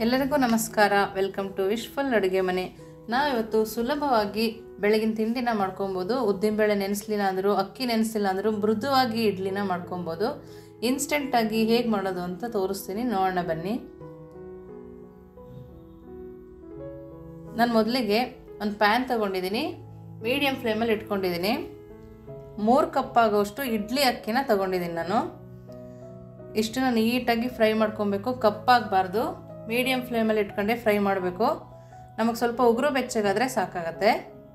ಎಲ್ಲರಿಗೂ ನಮಸ್ಕಾರ welcome to wishful ಅಡುಗೆ ಮನೆ ನಾವಿವತ್ತು ಸುಲಭವಾಗಿ ಬೆಳಗಿನ ತಿಂಡಿನ ಮಾಡ್ಕೊಬೋದು ಉದ್ದಿನಬೇಳೆ ನೆನೆಸ್ಲಿಲ್ಲ ಅಂದರೂ ಅಕ್ಕಿ ನೆನೆಸಿಲ್ಲ ಅಂದರೂ ಮೃದುವಾಗಿ ಇಡ್ಲಿನ ಮಾಡ್ಕೊಬೋದು ಇನ್ಸ್ಟೆಂಟಾಗಿ ಹೇಗೆ ಮಾಡೋದು ಅಂತ ತೋರಿಸ್ತೀನಿ ನೋಡೋಣ ಬನ್ನಿ ನಾನು ಮೊದಲಿಗೆ ಒಂದು ಪ್ಯಾನ್ ತಗೊಂಡಿದ್ದೀನಿ ಮೀಡಿಯಮ್ ಫ್ಲೇಮಲ್ಲಿ ಇಟ್ಕೊಂಡಿದ್ದೀನಿ ಮೂರು ಕಪ್ ಆಗೋಷ್ಟು ಇಡ್ಲಿ ಅಕ್ಕಿನ ತಗೊಂಡಿದ್ದೀನಿ ನಾನು ಇಷ್ಟನ್ನು ನೀಟಾಗಿ ಫ್ರೈ ಮಾಡ್ಕೊಬೇಕು ಕಪ್ಪಾಗಬಾರ್ದು ಮೀಡಿಯಮ್ ಫ್ಲೇಮಲ್ಲಿ ಇಟ್ಕೊಂಡೆ ಫ್ರೈ ಮಾಡಬೇಕು ನಮಗೆ ಸ್ವಲ್ಪ ಉಗುರು ಬೆಚ್ಚಗಾದರೆ ಸಾಕಾಗತ್ತೆ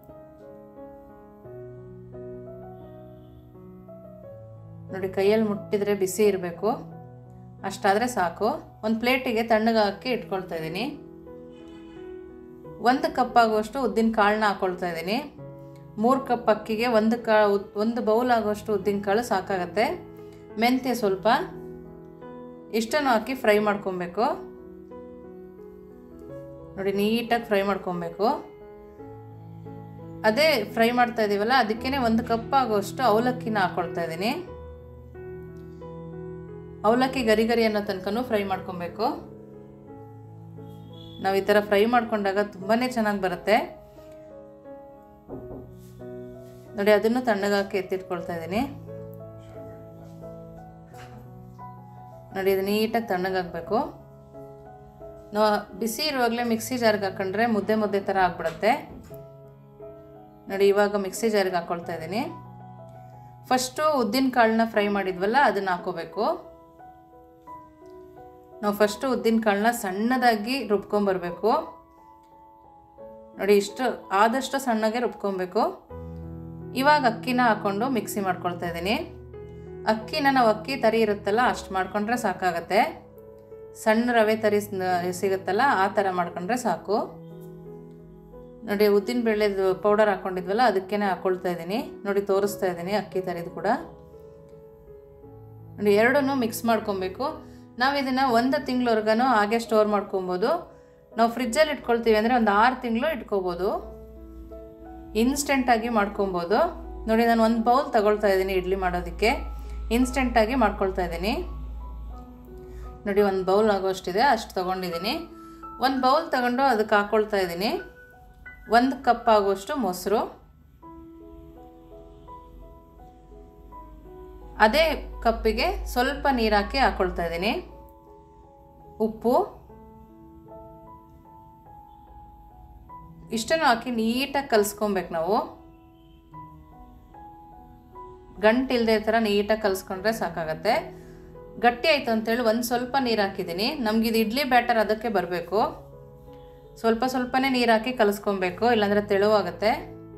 ನೋಡಿ ಕೈಯಲ್ಲಿ ಮುಟ್ಟಿದ್ರೆ ಬಿಸಿ ಇರಬೇಕು ಅಷ್ಟಾದರೆ ಸಾಕು ಒಂದು ಪ್ಲೇಟಿಗೆ ತಣ್ಣಗೆ ಹಾಕಿ ಇಟ್ಕೊಳ್ತಾ ಇದ್ದೀನಿ ಒಂದು ಕಪ್ ಆಗುವಷ್ಟು ಉದ್ದಿನ ಕಾಳನ್ನ ಹಾಕ್ಕೊಳ್ತಾ ಇದ್ದೀನಿ ಮೂರು ಕಪ್ ಅಕ್ಕಿಗೆ ಒಂದು ಕಾ ಒಂದು ಬೌಲ್ ಆಗುವಷ್ಟು ಉದ್ದಿನ ಕಾಳು ಸಾಕಾಗತ್ತೆ ಮೆಂತ್ಯ ಸ್ವಲ್ಪ ಇಷ್ಟನ್ನು ಹಾಕಿ ಫ್ರೈ ಮಾಡ್ಕೊಬೇಕು ನೋಡಿ ನೀಟಾಗಿ ಫ್ರೈ ಮಾಡ್ಕೊಬೇಕು ಅದೇ ಫ್ರೈ ಮಾಡ್ತಾ ಇದ್ದೀವಲ್ಲ ಅದಕ್ಕೇ ಒಂದು ಕಪ್ ಆಗುವಷ್ಟು ಅವಲಕ್ಕಿನ ಹಾಕ್ಕೊಳ್ತಾ ಇದ್ದೀನಿ ಅವಲಕ್ಕಿ ಗರಿ ಗರಿ ಅನ್ನೋ ತನಕನೂ ಫ್ರೈ ಮಾಡ್ಕೊಬೇಕು ನಾವು ಈ ಥರ ಫ್ರೈ ಮಾಡ್ಕೊಂಡಾಗ ತುಂಬಾ ಚೆನ್ನಾಗಿ ಬರುತ್ತೆ ನೋಡಿ ಅದನ್ನು ತಣ್ಣಗಾಕಿ ಎತ್ತಿಟ್ಕೊಳ್ತಾ ಇದ್ದೀನಿ ನೋಡಿ ಇದು ನೀಟಾಗಿ ತಣ್ಣಗಾಗಬೇಕು ನಾವು ಬಿಸಿ ಇರುವಾಗಲೇ ಮಿಕ್ಸಿ ಜಾರ್ಗೆ ಹಾಕೊಂಡ್ರೆ ಮುದ್ದೆ ಮುದ್ದೆ ಥರ ಆಗ್ಬಿಡುತ್ತೆ ನೋಡಿ ಇವಾಗ ಮಿಕ್ಸಿ ಜಾರ್ಗೆ ಹಾಕ್ಕೊಳ್ತಾ ಇದ್ದೀನಿ ಫಸ್ಟು ಉದ್ದಿನ ಕಾಳನ್ನ ಫ್ರೈ ಮಾಡಿದ್ವಲ್ಲ ಅದನ್ನು ಹಾಕೋಬೇಕು ನಾವು ಫಸ್ಟು ಉದ್ದಿನ ಕಾಳನ್ನ ಸಣ್ಣದಾಗಿ ರುಬ್ಕೊಂಬರ್ಬೇಕು ನೋಡಿ ಇಷ್ಟು ಆದಷ್ಟು ಸಣ್ಣಗೆ ರುಬ್ಕೊಬೇಕು ಇವಾಗ ಅಕ್ಕಿನ ಹಾಕ್ಕೊಂಡು ಮಿಕ್ಸಿ ಮಾಡ್ಕೊಳ್ತಾ ಇದ್ದೀನಿ ಅಕ್ಕಿನ ನಾವು ಅಕ್ಕಿ ತರಿ ಇರುತ್ತಲ್ಲ ಅಷ್ಟು ಮಾಡ್ಕೊಂಡ್ರೆ ಸಾಕಾಗತ್ತೆ ಸಣ್ಣ ರವೆ ತರಿ ಸಿಗುತ್ತಲ್ಲ ಆ ಥರ ಮಾಡ್ಕೊಂಡ್ರೆ ಸಾಕು ನೋಡಿ ಉದ್ದಿನ ಬೇಳೆದು ಪೌಡರ್ ಹಾಕ್ಕೊಂಡಿದ್ವಲ್ಲ ಅದಕ್ಕೇ ಹಾಕ್ಕೊಳ್ತಾ ಇದ್ದೀನಿ ನೋಡಿ ತೋರಿಸ್ತಾ ಇದ್ದೀನಿ ಅಕ್ಕಿ ತರಿದು ಕೂಡ ನೋಡಿ ಎರಡನ್ನೂ ಮಿಕ್ಸ್ ಮಾಡ್ಕೊಬೇಕು ನಾವು ಇದನ್ನು ಒಂದು ತಿಂಗಳವರೆಗೂ ಹಾಗೆ ಸ್ಟೋರ್ ಮಾಡ್ಕೊಬೋದು ನಾವು ಫ್ರಿಜ್ಜಲ್ಲಿ ಇಟ್ಕೊಳ್ತೀವಿ ಅಂದರೆ ಒಂದು ಆರು ತಿಂಗಳು ಇಟ್ಕೋಬೋದು ಇನ್ಸ್ಟೆಂಟಾಗಿ ಮಾಡ್ಕೊಬೋದು ನೋಡಿ ನಾನು ಒಂದು ಬೌಲ್ ತಗೊಳ್ತಾ ಇದ್ದೀನಿ ಇಡ್ಲಿ ಮಾಡೋದಕ್ಕೆ ಇನ್ಸ್ಟೆಂಟಾಗಿ ಮಾಡ್ಕೊಳ್ತಾ ಇದ್ದೀನಿ ನೋಡಿ ಒಂದು ಬೌಲ್ ಆಗೋಷ್ಟಿದೆ ಅಷ್ಟು ತೊಗೊಂಡಿದ್ದೀನಿ ಒಂದು ಬೌಲ್ ತಗೊಂಡು ಅದಕ್ಕೆ ಹಾಕ್ಕೊಳ್ತಾ ಇದ್ದೀನಿ ಒಂದು ಕಪ್ ಆಗುವಷ್ಟು ಮೊಸರು ಅದೇ ಕಪ್ಪಿಗೆ ಸ್ವಲ್ಪ ನೀರು ಹಾಕಿ ಹಾಕ್ಕೊಳ್ತಾ ಇದ್ದೀನಿ ಉಪ್ಪು ಇಷ್ಟನ್ನು ಹಾಕಿ ನೀಟಾಗಿ ಕಲಿಸ್ಕೊಬೇಕು ನಾವು ಗಂಟು ಇಲ್ಲದೆ ಥರ ನೀಟಾಗಿ ಕಲಿಸ್ಕೊಂಡ್ರೆ ಸಾಕಾಗತ್ತೆ ಗಟ್ಟಿ ಆಯಿತು ಅಂತೇಳಿ ಒಂದು ಸ್ವಲ್ಪ ನೀರು ಹಾಕಿದ್ದೀನಿ ನಮಗಿದು ಇಡ್ಲಿ ಬ್ಯಾಟರ್ ಅದಕ್ಕೆ ಬರಬೇಕು ಸ್ವಲ್ಪ ಸ್ವಲ್ಪನೇ ನೀರು ಹಾಕಿ ಕಲಿಸ್ಕೊಬೇಕು ಇಲ್ಲಾಂದರೆ ತೆಳುವಾಗುತ್ತೆ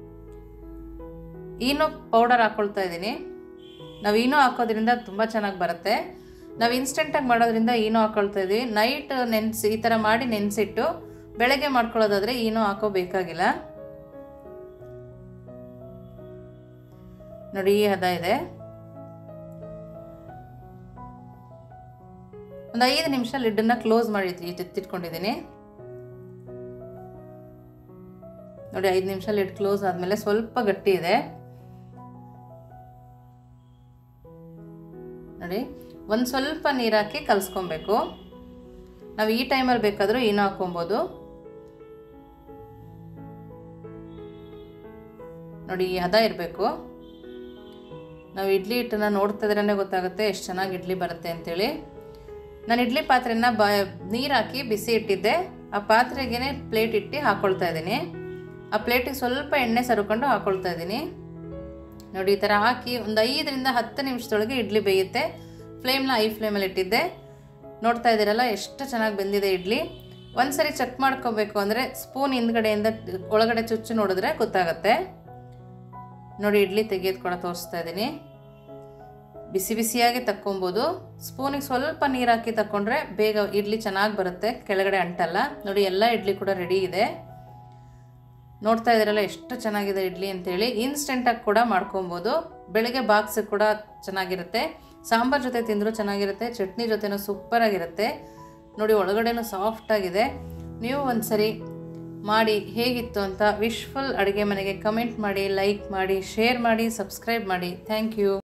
ಈನು ಪೌಡರ್ ಹಾಕ್ಕೊಳ್ತಾ ಇದ್ದೀನಿ ನಾವು ಈನು ಹಾಕೋದ್ರಿಂದ ತುಂಬ ಚೆನ್ನಾಗಿ ಬರುತ್ತೆ ನಾವು ಇನ್ಸ್ಟೆಂಟಾಗಿ ಮಾಡೋದ್ರಿಂದ ಈನು ಹಾಕ್ಕೊಳ್ತಾ ಇದ್ದೀವಿ ನೈಟ್ ನೆನೆಸಿ ಈ ಥರ ಮಾಡಿ ನೆನೆಸಿಟ್ಟು ಬೆಳಗ್ಗೆ ಮಾಡ್ಕೊಳ್ಳೋದಾದರೆ ಈನು ಹಾಕೋಬೇಕಾಗಿಲ್ಲ ನೋಡಿ ಈ ಹದ ಇದೆ ಒಂದು ಐದು ನಿಮಿಷ ಲಿಡ್ಡನ್ನ ಕ್ಲೋಸ್ ಮಾಡಿ ಎತ್ತಿಟ್ಕೊಂಡಿದ್ದೀನಿ ನೋಡಿ ಐದು ನಿಮಿಷ ಲಿಡ್ ಕ್ಲೋಸ್ ಆದಮೇಲೆ ಸ್ವಲ್ಪ ಗಟ್ಟಿ ಇದೆ ನೋಡಿ ಒಂದು ಸ್ವಲ್ಪ ನೀರು ಹಾಕಿ ಕಲಿಸ್ಕೊಬೇಕು ನಾವು ಈ ಟೈಮಲ್ಲಿ ಬೇಕಾದರೂ ಏನೋ ಹಾಕೊಬೋದು ನೋಡಿ ಈ ಹದ ಇರಬೇಕು ನಾವು ಇಡ್ಲಿ ಹಿಟ್ಟನ್ನು ನೋಡ್ತಾ ಇದ್ರೇ ಗೊತ್ತಾಗುತ್ತೆ ಎಷ್ಟು ಚೆನ್ನಾಗಿ ಇಡ್ಲಿ ಬರುತ್ತೆ ಅಂತೇಳಿ ನಾನು ಇಡ್ಲಿ ಪಾತ್ರೆನ ಬ ನೀರು ಹಾಕಿ ಬಿಸಿ ಇಟ್ಟಿದ್ದೆ ಆ ಪಾತ್ರೆಗೇ ಪ್ಲೇಟ್ ಇಟ್ಟು ಹಾಕ್ಕೊಳ್ತಾ ಇದ್ದೀನಿ ಆ ಪ್ಲೇಟಿಗೆ ಸ್ವಲ್ಪ ಎಣ್ಣೆ ಸರ್ಕೊಂಡು ಹಾಕ್ಕೊಳ್ತಾ ಇದ್ದೀನಿ ನೋಡಿ ಈ ಥರ ಹಾಕಿ ಒಂದು ಐದರಿಂದ ಹತ್ತು ನಿಮಿಷದೊಳಗೆ ಇಡ್ಲಿ ಬೇಯುತ್ತೆ ಫ್ಲೇಮ್ನ ಐ ಫ್ಲೇಮಲ್ಲಿ ಇಟ್ಟಿದ್ದೆ ನೋಡ್ತಾ ಇದ್ದೀರಲ್ಲ ಎಷ್ಟು ಚೆನ್ನಾಗಿ ಬೆಂದಿದೆ ಇಡ್ಲಿ ಒಂದು ಸರಿ ಚೆಕ್ ಮಾಡ್ಕೋಬೇಕು ಅಂದರೆ ಸ್ಪೂನ್ ಹಿಂದ್ಗಡೆಯಿಂದ ಒಳಗಡೆ ಚುಚ್ಚು ನೋಡಿದ್ರೆ ಗೊತ್ತಾಗತ್ತೆ ನೋಡಿ ಇಡ್ಲಿ ತೆಗೆಯೋದು ಕೂಡ ತೋರಿಸ್ತಾ ಇದ್ದೀನಿ ಬಿಸಿ ಬಿಸಿಯಾಗಿ ತಕ್ಕೊಬೋದು ಸ್ಪೂನಿಗೆ ಸ್ವಲ್ಪ ನೀರು ಹಾಕಿ ತಕ್ಕೊಂಡ್ರೆ ಬೇಗ ಇಡ್ಲಿ ಚೆನ್ನಾಗಿ ಬರುತ್ತೆ ಕೆಳಗಡೆ ಅಂಟಲ್ಲ ನೋಡಿ ಎಲ್ಲ ಇಡ್ಲಿ ಕೂಡ ರೆಡಿ ಇದೆ ನೋಡ್ತಾ ಇದ್ದೀರಲ್ಲ ಎಷ್ಟು ಚೆನ್ನಾಗಿದೆ ಇಡ್ಲಿ ಅಂತೇಳಿ ಇನ್ಸ್ಟೆಂಟಾಗಿ ಕೂಡ ಮಾಡ್ಕೊಬೋದು ಬೆಳಗ್ಗೆ ಬಾಕ್ಸ್ ಕೂಡ ಚೆನ್ನಾಗಿರುತ್ತೆ ಸಾಂಬಾರ್ ಜೊತೆ ತಿಂದರೂ ಚೆನ್ನಾಗಿರುತ್ತೆ ಚಟ್ನಿ ಜೊತೆನೂ ಸೂಪರಾಗಿರುತ್ತೆ ನೋಡಿ ಒಳಗಡೆನೂ ಸಾಫ್ಟಾಗಿದೆ ನೀವು ಒಂದು ಸರಿ ಮಾಡಿ ಹೇಗಿತ್ತು ಅಂತ ವಿಶ್ಫುಲ್ ಅಡುಗೆ ಮನೆಗೆ ಕಮೆಂಟ್ ಮಾಡಿ ಲೈಕ್ ಮಾಡಿ ಶೇರ್ ಮಾಡಿ ಸಬ್ಸ್ಕ್ರೈಬ್ ಮಾಡಿ ಥ್ಯಾಂಕ್ ಯು